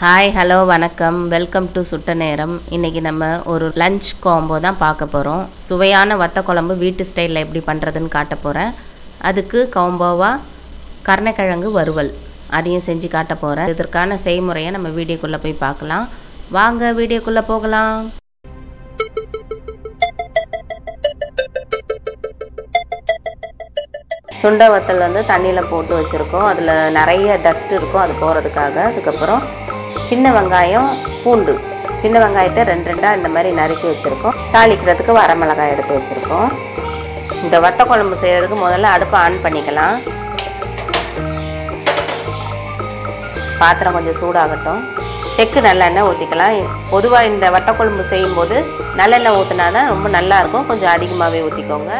hi hello வணக்கம் welcome to சுட்ட நேரம் இன்றைக்கி நம்ம ஒரு லஞ்ச் காம்போ தான் பார்க்க போகிறோம் சுவையான வத்த குழம்பு வீட்டு ஸ்டைலில் எப்படி பண்ணுறதுன்னு காட்ட போகிறேன் அதுக்கு காம்போவாக கருணக்கிழங்கு வறுவல் அதையும் செஞ்சு காட்ட போகிறேன் இதற்கான செய்முறையை நம்ம வீடியோக்குள்ளே போய் பார்க்கலாம் வாங்க வீடியோக்குள்ளே போகலாம் சுண்டை வத்தல் வந்து தண்ணியில் போட்டு வச்சுருக்கோம் அதில் நிறைய டஸ்ட் இருக்கும் அது போகிறதுக்காக அதுக்கப்புறம் சின்ன வெங்காயம் பூண்டு சின்ன வெங்காயத்தை ரெண்டு ரெண்டாக இந்த மாதிரி நறுக்கி வச்சுருக்கோம் தாளிக்கிறதுக்கு வரமிளகாய் எடுத்து வச்சுருக்கோம் இந்த வத்த குழம்பு செய்கிறதுக்கு முதல்ல அடுப்பை ஆன் பண்ணிக்கலாம் பாத்திரம் கொஞ்சம் சூடாகட்டும் செக்கு நல்லெண்ணெய் ஊற்றிக்கலாம் பொதுவாக இந்த வத்த குழம்பு செய்யும்போது நல்லெண்ணெய் ஊற்றினா தான் ரொம்ப நல்லாயிருக்கும் கொஞ்சம் அதிகமாகவே ஊற்றிக்கோங்க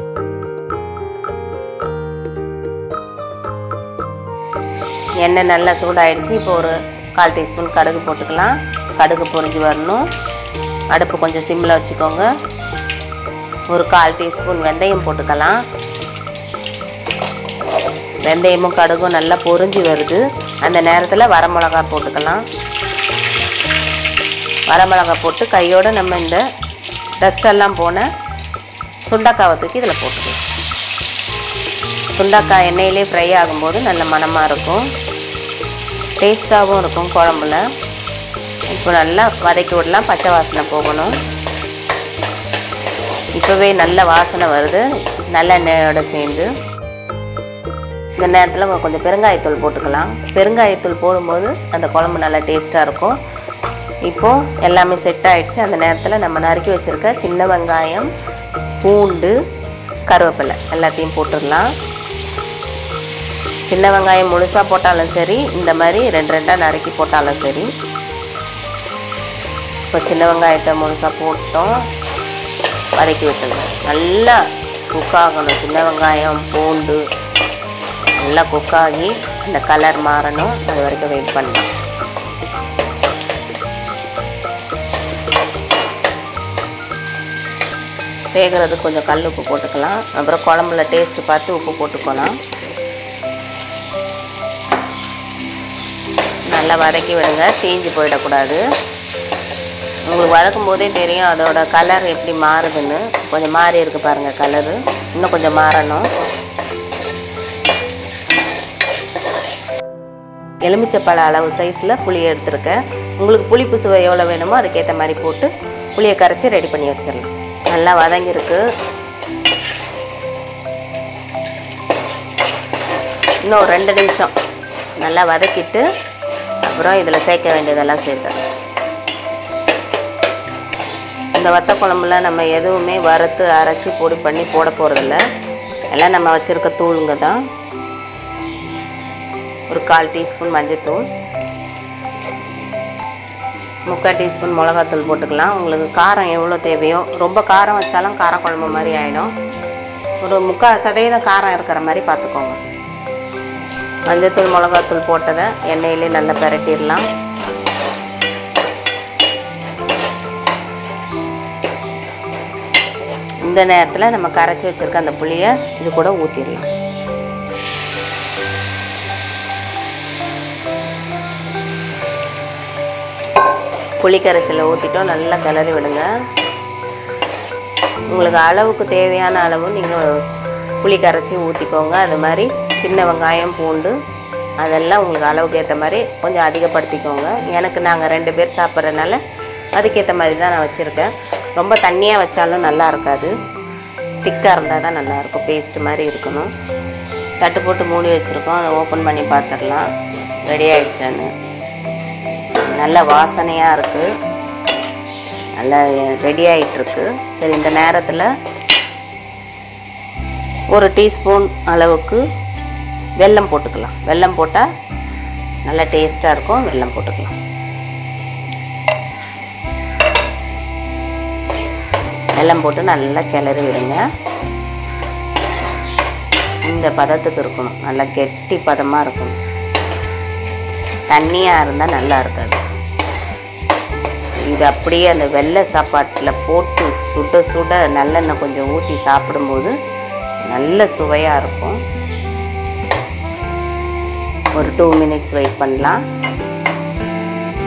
எண்ணெய் நல்லா சூடாயிடுச்சு இப்போ ஒரு கால் டீஸ்பூன் கடுகு போட்டுக்கலாம் கடுகு பொரிஞ்சு வரணும் அடுப்பு கொஞ்சம் சிம்மில் வச்சுக்கோங்க ஒரு கால் டீஸ்பூன் வெந்தயம் போட்டுக்கலாம் வெந்தயமும் கடுகும் நல்லா பொரிஞ்சு வருது அந்த நேரத்தில் வரமிளகா போட்டுக்கலாம் வரமிளகா போட்டு கையோடு நம்ம இந்த டஸ்டெல்லாம் போன சுண்டக்காவை தூக்கி இதில் போட்டுக்கலாம் சுண்டக்காய் எண்ணெயிலே ஃப்ரை ஆகும்போது நல்ல மணமாக இருக்கும் டேஸ்ட்டாகவும் இருக்கும் குழம்புல இப்போ நல்லா வதக்கி விடலாம் பச்சை வாசனை போகணும் இப்போவே நல்ல வாசனை வருது நல்லெண்ணெயோட சேர்ந்து இந்த நேரத்தில் கொஞ்சம் பெருங்காயத்தூள் போட்டுக்கலாம் பெருங்காயத்தூள் போடும்போது அந்த குழம்பு நல்லா டேஸ்ட்டாக இருக்கும் இப்போது எல்லாமே செட் ஆகிடுச்சு அந்த நேரத்தில் நம்ம நறுக்கி வச்சுருக்க சின்ன வெங்காயம் பூண்டு கருவேப்பிலை எல்லாத்தையும் போட்டுடலாம் சின்ன வெங்காயம் முழுசாக போட்டாலும் சரி இந்த மாதிரி ரெண்டு ரெண்டாக நறுக்கி போட்டாலும் சரி இப்போ சின்ன வெங்காயத்தை முழுசாக போட்டோம் வதக்கி விட்டுருங்க நல்லா குக் ஆகணும் சின்ன வெங்காயம் பூண்டு நல்லா குக் ஆகி அந்த கலர் மாறணும் அது வரைக்கும் வெயிட் பண்ணலாம் வேகிறது கொஞ்சம் கல் உப்பு போட்டுக்கலாம் அப்புறம் குழம்புல டேஸ்ட்டு பார்த்து உப்பு போட்டுக்கலாம் நல்லா வதக்கி விடுங்க தீஞ்சு போயிடக்கூடாது உங்களுக்கு வதக்கும் போதே தெரியும் அதோட கலர் எப்படி மாறுதுன்னு கொஞ்சம் மாறி இருக்குது பாருங்கள் கலரு இன்னும் கொஞ்சம் மாறணும் எலுமிச்சப்பழ அளவு சைஸில் புளி எடுத்துருக்கேன் உங்களுக்கு புளிப்பு சுவை எவ்வளோ வேணுமோ அதுக்கேற்ற மாதிரி போட்டு புளியை கரைச்சி ரெடி பண்ணி வச்சிடலாம் நல்லா வதங்கியிருக்கு இன்னும் ஒரு ரெண்டு நிமிஷம் நல்லா வதக்கிட்டு அப்புறம் இதில் சேர்க்க வேண்டியதெல்லாம் சேர்த்தேன் இந்த வத்த குழம்புல நம்ம எதுவுமே வறுத்து அரைச்சி பொடி பண்ணி போட போகிறதில்ல எல்லாம் நம்ம வச்சுருக்க தூளுங்க தான் ஒரு கால் டீஸ்பூன் மஞ்சத்தூள் முக்கால் டீஸ்பூன் மிளகாத்தூள் போட்டுக்கலாம் உங்களுக்கு காரம் எவ்வளோ தேவையோ ரொம்ப காரம் வச்சாலும் காரக்குழம்பு மாதிரி ஆகிடும் ஒரு முக்கால் சதவீதம் காரம் இருக்கிற மாதிரி பார்த்துக்கோங்க மஞ்சத்தூள் மிளகாத்தூள் போட்டதை எண்ணெயிலே நல்லா பிரட்டிடலாம் இந்த நேரத்தில் நம்ம கரைச்சி வச்சுருக்க அந்த புளியை இது கூட ஊற்றிடலாம் புளிக்கரைசலை ஊற்றிட்டோம் நல்லா கிளறி விடுங்க உங்களுக்கு அளவுக்கு தேவையான அளவு நீங்கள் புளி கரைச்சி ஊற்றிக்கோங்க அது மாதிரி சின்ன வெங்காயம் பூண்டு அதெல்லாம் உங்களுக்கு அளவுக்கு ஏற்ற மாதிரி கொஞ்சம் அதிகப்படுத்திக்கோங்க எனக்கு நாங்கள் ரெண்டு பேர் சாப்பிட்றதுனால அதுக்கேற்ற மாதிரி தான் நான் வச்சுருக்கேன் ரொம்ப தண்ணியாக வச்சாலும் நல்லா இருக்காது திக்காக இருந்தால் தான் நல்லாயிருக்கும் பேஸ்ட்டு மாதிரி இருக்கணும் தட்டு போட்டு மூடி வச்சுருக்கோம் அதை ஓப்பன் பண்ணி பார்த்துடலாம் ரெடி ஆகிடுச்சான்னு நல்ல வாசனையாக இருக்குது நல்லா ரெடி ஆகிட்டுருக்கு சரி இந்த நேரத்தில் ஒரு டீஸ்பூன் அளவுக்கு வெல்லம் போட்டுக்கலாம் வெல்லம் போட்டால் நல்லா டேஸ்ட்டாக இருக்கும் வெல்லம் போட்டுக்கலாம் வெல்லம் போட்டு நல்லா கிளறி விடுங்க இந்த பதத்துக்கு இருக்கணும் நல்லா கெட்டி பதமாக இருக்கணும் தண்ணியாக இருந்தால் நல்லா இருக்காது இது அப்படியே அந்த வெள்ளை சாப்பாட்டில் போட்டு சுட சுட நல்லெண்ணெய் கொஞ்சம் ஊற்றி சாப்பிடும்போது நல்ல சுவையாக இருக்கும் ஒரு டூ மினிட்ஸ் வெயிட் பண்ணலாம்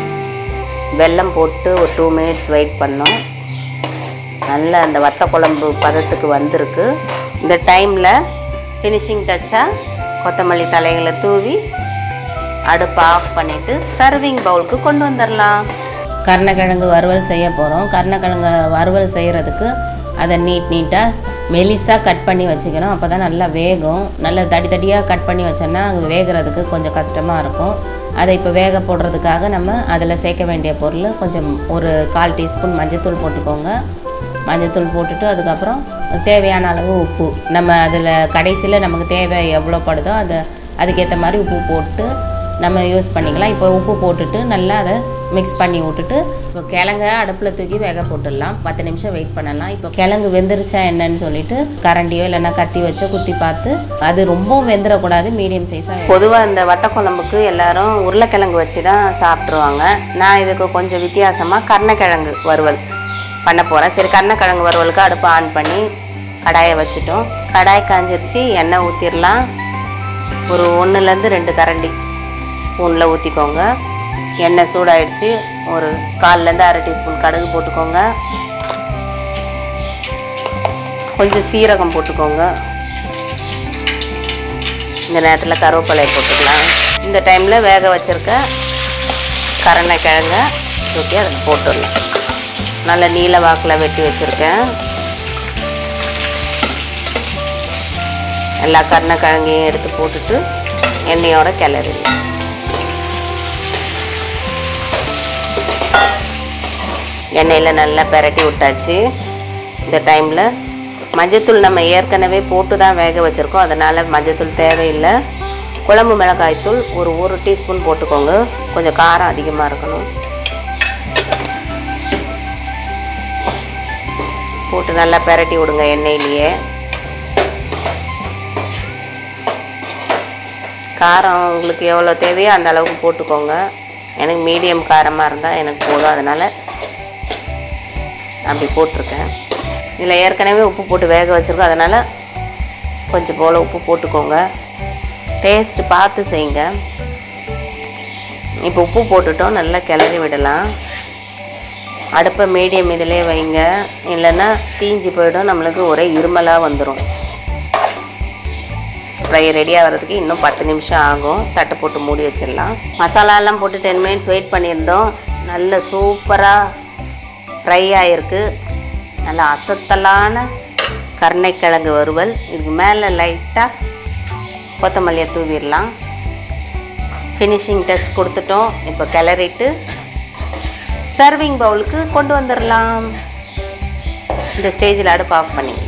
வெல்லம் போட்டு ஒரு டூ மினிட்ஸ் வெயிட் பண்ணோம் நல்ல அந்த வத்த குழம்பு பதத்துக்கு வந்திருக்கு இந்த டைமில் ஃபினிஷிங் டச்சாக கொத்தமல்லி தலைகளை தூவி அடுப்பை ஆஃப் பண்ணிவிட்டு சர்விங் பவுலுக்கு கொண்டு வந்துடலாம் கருணக்கிழங்கு வறுவல் செய்ய போகிறோம் கருணக்கிழங்கு வறுவல் செய்கிறதுக்கு அதை நீட் நீட்டாக மெலிசாக கட் பண்ணி வச்சுக்கணும் அப்போ தான் நல்லா வேகும் நல்லா தடி தடியாக கட் பண்ணி வச்சோன்னா அது வேகிறதுக்கு கொஞ்சம் கஷ்டமாக இருக்கும் அதை இப்போ வேக போடுறதுக்காக நம்ம அதில் சேர்க்க வேண்டிய பொருள் கொஞ்சம் ஒரு கால் டீஸ்பூன் மஞ்சள்தூள் போட்டுக்கோங்க மஞ்சள்தூள் போட்டுட்டு அதுக்கப்புறம் தேவையான அளவு உப்பு நம்ம அதில் கடைசியில் நமக்கு தேவை எவ்வளோ படுதோ அதை அதுக்கேற்ற மாதிரி உப்பு போட்டு நம்ம யூஸ் பண்ணிக்கலாம் இப்போ உப்பு போட்டுட்டு நல்லா அதை மிக்ஸ் பண்ணி விட்டுட்டு இப்போ கிழங்க அடுப்பில் தூக்கி வேக போட்டுடலாம் பத்து நிமிஷம் வெயிட் பண்ணலாம் இப்போ கிழங்கு வெந்துருச்சா என்னன்னு சொல்லிட்டு கரண்டியோ இல்லைன்னா கத்தி வச்சோ குத்தி பார்த்து அது ரொம்பவும் வெந்துடக்கூடாது மீடியம் சைஸாக பொதுவாக இந்த வத்த குழம்புக்கு எல்லாரும் உருளைக்கிழங்கு வச்சு தான் சாப்பிட்ருவாங்க நான் இதுக்கு கொஞ்சம் வித்தியாசமாக கருணக்கிழங்கு வறுவல் பண்ண போகிறேன் சரி கருணக்கிழங்கு வறுவலுக்கு அடுப்பை ஆன் பண்ணி கடாயை வச்சுட்டோம் கடாய் காஞ்சிருச்சு எண்ணெய் ஊற்றிடலாம் ஒரு ஒன்றுலேருந்து ரெண்டு கரண்டி ஸ்பூனில் ஊற்றிக்கோங்க எண்ணெய் சூடாயிடுச்சு ஒரு கால்லேருந்து அரை டீஸ்பூன் கடுகு போட்டுக்கோங்க கொஞ்சம் சீரகம் போட்டுக்கோங்க இந்த நேரத்தில் கருவேப்பிலை போட்டுக்கலாம் இந்த டைமில் வேக வச்சுருக்க கருணைக்கிழங்க தூக்கி அதில் போட்டுடலாம் நல்ல நீல வாக்கில் வெட்டி வச்சுருக்கேன் எல்லா கருணைக்கிழங்கையும் எடுத்து போட்டுட்டு எண்ணெயோட கிளறிடலாம் எண்ணெயில் நல்லா பெரட்டி விட்டாச்சு இந்த டைமில் மஞ்சத்தூள் நம்ம ஏற்கனவே போட்டு தான் வேக வச்சுருக்கோம் அதனால் மஞ்சத்தூள் தேவையில்லை குழம்பு மிளகாய்த்தூள் ஒரு ஒரு டீஸ்பூன் போட்டுக்கோங்க கொஞ்சம் காரம் அதிகமாக இருக்கணும் போட்டு நல்லா பெரட்டி விடுங்க எண்ணெயிலேயே காரம் உங்களுக்கு எவ்வளோ தேவையோ அந்த அளவுக்கு போட்டுக்கோங்க எனக்கு மீடியம் காரமாக இருந்தால் எனக்கு போதும் அதனால் அப்படி போட்டிருக்கேன் இதில் ஏற்கனவே உப்பு போட்டு வேக வச்சுருக்கோம் அதனால் கொஞ்சம் போல் உப்பு போட்டுக்கோங்க டேஸ்ட்டு பார்த்து செய்யுங்க இப்போ உப்பு போட்டுட்டோம் நல்லா கிளறி விடலாம் அடுப்பை மீடியம் இதிலே வைங்க இல்லைன்னா தீஞ்சு போயிடும் நம்மளுக்கு ஒரே இருமலாக வந்துடும் ஃப்ரை ரெடி ஆகிறதுக்கு இன்னும் பத்து நிமிஷம் ஆகும் தட்டை போட்டு மூடி வச்சிடலாம் மசாலாலாம் போட்டு டென் மினிட்ஸ் வெயிட் பண்ணியிருந்தோம் நல்ல சூப்பராக ஃப்ரை ஆகிருக்கு நல்ல அசத்தலான கருணைக்கிழங்கு வறுவல் இதுக்கு மேலே லைட்டாக கொத்தமல்லியை தூவிடலாம் ஃபினிஷிங் டச் கொடுத்துட்டோம் இப்போ கிளறிட்டு சர்விங் பவுலுக்கு கொண்டு வந்துடலாம் இந்த ஸ்டேஜில் அடுப்பு ஆஃப் பண்ணிடலாம்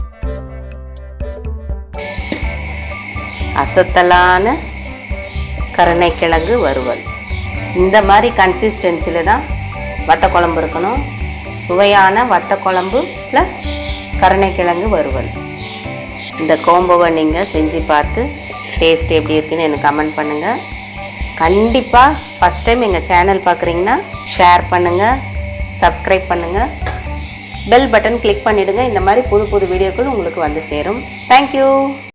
அசத்தலான கருணைக்கிழங்கு வறுவல் இந்த மாதிரி கன்சிஸ்டன்சியில் தான் வத்த குழம்பு இருக்கணும் சுவையான வத்த குழம்பு ப்ளஸ் கருணைக்கிழங்கு வறுவல் இந்த கோம்போவை நீங்கள் செஞ்சு பார்த்து டேஸ்ட் எப்படி இருக்குன்னு எனக்கு கமெண்ட் பண்ணுங்கள் கண்டிப்பாக ஃபஸ்ட் டைம் எங்கள் சேனல் பார்க்குறீங்கன்னா ஷேர் பண்ணுங்கள் சப்ஸ்கிரைப் பண்ணுங்கள் பெல் பட்டன் கிளிக் பண்ணிவிடுங்க இந்த மாதிரி புது புது வீடியோக்கள் உங்களுக்கு வந்து சேரும் தேங்க்யூ